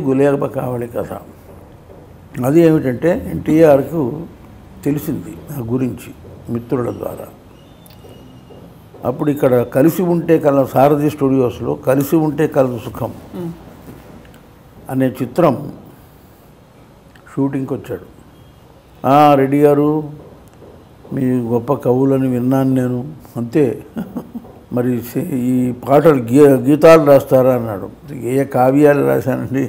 గులేబ కావలి కథ అది ఏమిటంటే ఎన్టీఆర్కు తెలిసింది నా గురించి మిత్రుల ద్వారా అప్పుడు ఇక్కడ కలిసి ఉంటే కల సారథి స్టూడియోస్లో కలిసి ఉంటే కలదు సుఖం అనే చిత్రం షూటింగ్కి వచ్చాడు "ఆ, రెడ్డి గారు మీ గొప్ప కవులని విన్నాను నేను అంతే మరి సే- ఈ పాటలు గీ గీతాలు రాస్తారా అన్నాడు ఏ కావ్యాలు రాశానండి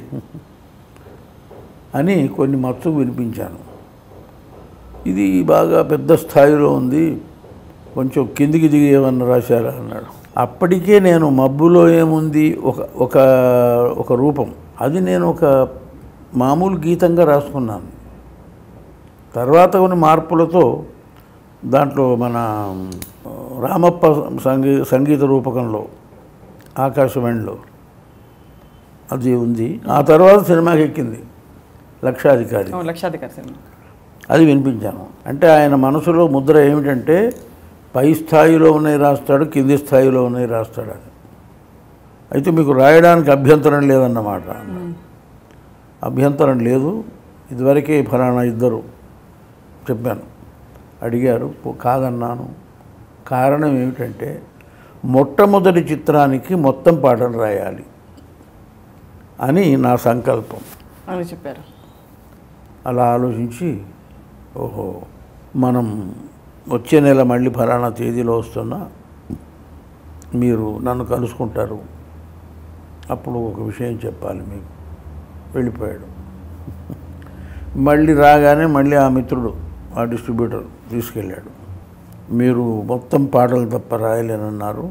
అని కొన్ని మత్తు వినిపించాను ఇది బాగా పెద్ద స్థాయిలో ఉంది కొంచెం కిందికి దిగి ఏమన్నా రాశారా అన్నాడు అప్పటికే నేను మబ్బులో ఏముంది ఒక ఒక ఒక రూపం అది నేను ఒక మామూలు గీతంగా రాసుకున్నాను తర్వాత కొన్ని మార్పులతో దాంట్లో మన ఆ, రామప్ప సంగీ సంగీత రూపకంలో ఆకాశవాణిలో అది ఉంది ఆ తర్వాత సినిమాకి ఎక్కింది లక్షాధికారి అవును, లక్షాధికారి సినిమా అది వినిపించాను అంటే ఆయన మనసులో ముద్ర ఏమిటంటే పై స్థాయిలో ఉన్నాయి రాస్తాడు కింది స్థాయిలో ఉన్నాయి రాస్తాడు అని అయితే మీకు రాయడానికి అభ్యంతరం లేదన్నమాట అభ్యంతరం లేదు ఇదివరకే ఫలానా ఇద్దరు చెప్పాను అడిగారు పో- కాదన్నాను కారణం ఏమిటంటే మొట్టమొదటి చిత్రానికి మొత్తం పాటలు రాయాలి అని నా సంకల్పం అని చెప్పారు అలా ఆలోచించి ఓహో మనం వచ్చే నెల మళ్ళీ ఫలానా తేదీలో వస్తున్నా మీరు నన్ను కలుసుకుంటారు అప్పుడు ఒక విషయం చెప్పాలి మీకు వెళ్ళిపోయాడు మళ్ళీ రాగానే మళ్ళీ ఆ మిత్రుడు ఆ డిస్ట్రిబ్యూటర్ తీసుకెళ్ళాడు మీరు మొత్తం పాటలు తప్ప రాయలేనన్నారు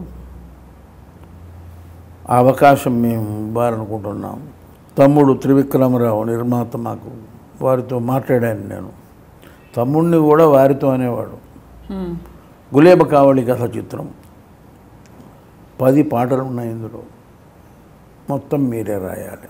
ఆ అవకాశం మేము ఇవ్వాలనుకుంటున్నాం తమ్ముడు త్రివిక్రమరావు నిర్మాత మాకు వారితో మాట్లాడాను నేను తమ్ముడిని కూడా వారితో అనేవాడు మ్మ్. గులేబ కావళి కథ చిత్రం పది పాటలు ఉన్నాయి ఇందులో మొత్తం మీరే రాయాలి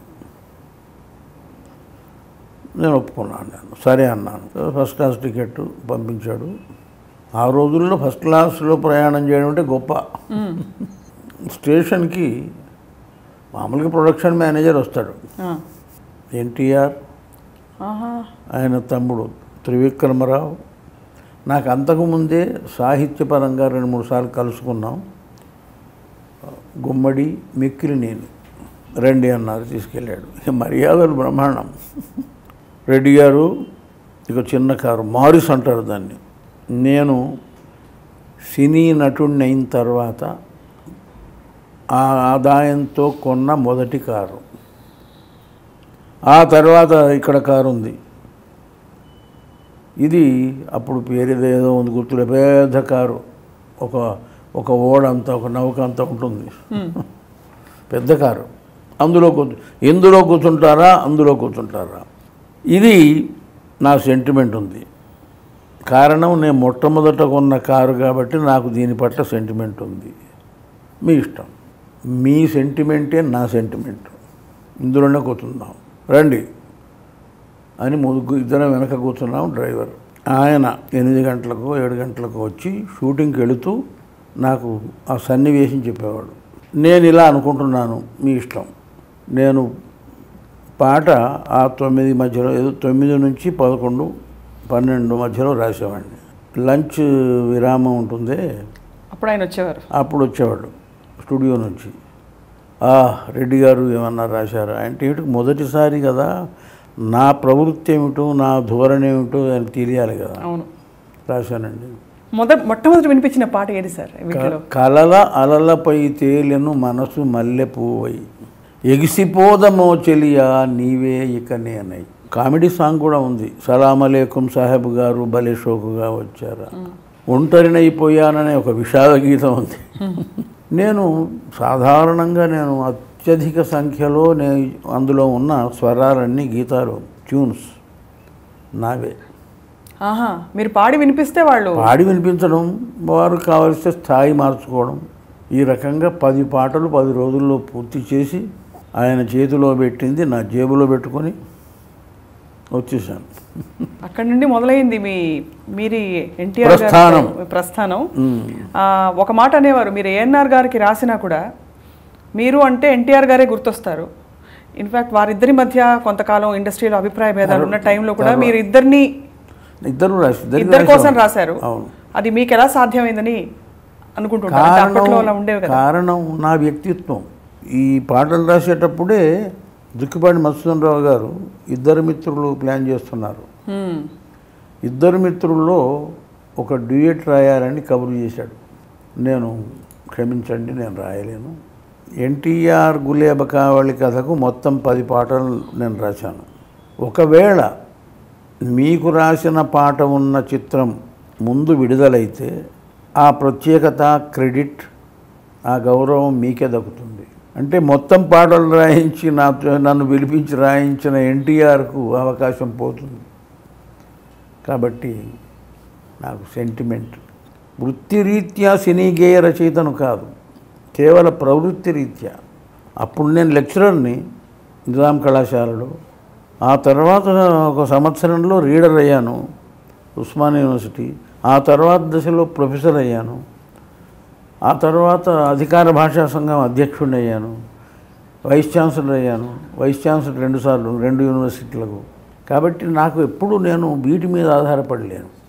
నేను ఒప్పుకున్నాను నేను సరే అన్నాను ఫస్ట్ క్లాస్ టికెట్ పంపించాడు ఆ రోజుల్లో ఫస్ట్ క్లాస్లో ప్రయాణం చేయడం అంటే గొప్ప మ్మ్. స్టేషన్కి మామూలుగా ప్రొడక్షన్ మేనేజర్ వస్తాడు ఆ. ఎన్టీఆర్ ఆహా ఆయన తమ్ముడు త్రివిక్రమరావు నాకు అంతకుముందే సాహిత్యపరంగా రెండు మూడు సార్లు కలుసుకున్నాం గుమ్మడి మిక్కిలి నేను రండి అన్నారు తీసుకెళ్ళాడు ఇక మర్యాదలు బ్రహ్మాండం రెడ్డి గారు ఇక చిన్న కారు మారిస్ అంటారు దాన్ని నేను సినీ నటుడిని అయిన తర్వాత ఆ ఆదాయంతో కొన్న మొదటి కారు ఆ తర్వాత ఇక్కడ కారు ఉంది ఇది అప్పుడు పేరుది ఏదో ఉంది గుర్తులే పెద్ద కారు ఒక ఒక ఓడ అంతా ఒక నౌక అంతా ఉంటుంది మ్మ్. పెద్ద కారు అందులో కూర్చు ఎందులో కూర్చుంటారా అందులో కూర్చుంటారా ఇది నా సెంటిమెంట్ ఉంది కారణం నేను మొట్టమొదట కొన్న కారు కాబట్టి నాకు దీని పట్ల సెంటిమెంట్ ఉంది మీ ఇష్టం మీ సెంటిమెంటే నా సెంటిమెంట్ ఇందులోనే కూర్చుందాం రండి అని ముగ్గు ఇద్దరం వెనక కూర్చున్నాం డ్రైవర్ ఆయన ఎనిమిది గంటలకు ఏడు గంటలకు వచ్చి షూటింగ్కి వెళుతూ నాకు ఆ సన్నివేశం చెప్పేవాడు నేను ఇలా అనుకుంటున్నాను మీ ఇష్టం నేను పాట ఆ తొమ్మిది మధ్యలో ఏదో తొమ్మిది నుంచి పదకొండు పన్నెండు మధ్యలో రాసేవాడిని లంచ్ విరామం ఉంటుందే అప్పుడు ఆయన వచ్చేవారు అప్పుడు వచ్చేవాడు స్టూడియో నుంచి ఆ రెడ్డి గారు ఏమన్నా రాశారా అంటే ఏమిటి మొదటిసారి కదా నా ప్రవృత్తి ఏమిటో నా ధోరణి ఏమిటో ఆయనకు తెలియాలి కదా అవును రాశానండి మొదటి మొట్టమొదటి వినిపించిన పాట ఏది సార్ వీటిలో కలల అలలపై తేలెను మనసు మల్లె పువ్వై ఎగిసిపోదమో చెలియా నీవే ఇక నేనై కామెడీ సాంగ్ కూడా ఉంది సలాం అలేకుం సాహెబ్ గారు భలే షోకుగా వచ్చారా ఒంటరినైపోయాననే ఒక విషాద గీతం ఉంది నేను సాధారణంగా నేను అత్యధిక సంఖ్యలో నేను అందులో ఉన్న స్వరాలన్నీ గీతాలు ట్యూన్స్ నావే ఆహా మీరు పాడి వినిపిస్తే వాళ్ళు పాడి వినిపించడం వారు కావలసిన స్థాయి మార్చుకోవడం ఈ రకంగా పది పాటలు పది రోజుల్లో పూర్తి చేసి ఆయన చేతిలో పెట్టింది నా జేబులో పెట్టుకొని వచ్చేసాను అక్కడి నుండి మొదలైంది మీ మీరి ఎన్టీఆర్ ప్రస్థానం. ప్రస్థానం మ్మ్. ఆ, ఒక మాట అనేవారు మీరు ఏఎన్ఆర్ గారికి రాసినా కూడా మీరు అంటే ఎన్టీఆర్ గారే గుర్తొస్తారు ఇన్ఫాక్ట్ వారిద్దరి మధ్య కొంతకాలం ఇండస్ట్రీలో అభిప్రాయ భేదాలు ఉన్న టైంలో కూడా మీరు ఇద్దరిని ఇద్దరు రాసి ఇద్దరికి ఇద్దరి కోసం రాశాం. రాశారు అవును అది మీకు ఎలా సాధ్యమైందని అనుకుంటుంటారు అంటే అప్పట్లో అలా ఉండేవి కదా కారణం నా వ్యక్తిత్వం ఈ పాటలు రాసేటప్పుడే దుక్కిపాటి మత్స్యరావు గారు ఇద్దరు మిత్రులు ప్లాన్ చేస్తున్నారు హ్మ్. ఇద్దరు మిత్రుల్లో ఒక డ్యూయట్ రాయాలని కబురు చేశాడు నేను క్షమించండి నేను రాయలేను ఎన్టీఆర్ గులేబ కావళి కథకు మొత్తం పది పాటలు నేను రాశాను ఒకవేళ మీకు రాసిన పాట ఉన్న చిత్రం ముందు విడుదలైతే ఆ ప్రత్యేకత క్రెడిట్ ఆ గౌరవం మీకే దక్కుతుంది అంటే మొత్తం పాటలు రాయించి నా నన్ను పిలిపించి రాయించిన ఎన్టీఆర్కు అవకాశం పోతుంది కాబట్టి నాకు సెంటిమెంట్ వృత్తిరీత్యా సినీ గేయ రచయితను కాదు కేవల ప్రవృత్తి రీత్యా అప్పుడు నేను లెక్చరర్ని నిజాం కళాశాలలో ఆ తర్వాత ఒక సంవత్సరంలో రీడర్ అయ్యాను ఉస్మాన్ యూనివర్సిటీ ఆ తర్వాత దశలో ప్రొఫెసర్ అయ్యాను ఆ తర్వాత అధికార భాషా సంఘం అధ్యక్షుడిని అయ్యాను వైస్ ఛాన్సలర్ అయ్యాను వైస్ ఛాన్సలర్ రెండుసార్లు రెండు యూనివర్సిటీలకు కాబట్టి నాకు ఎప్పుడు నేను వీటి మీద ఆధారపడలేను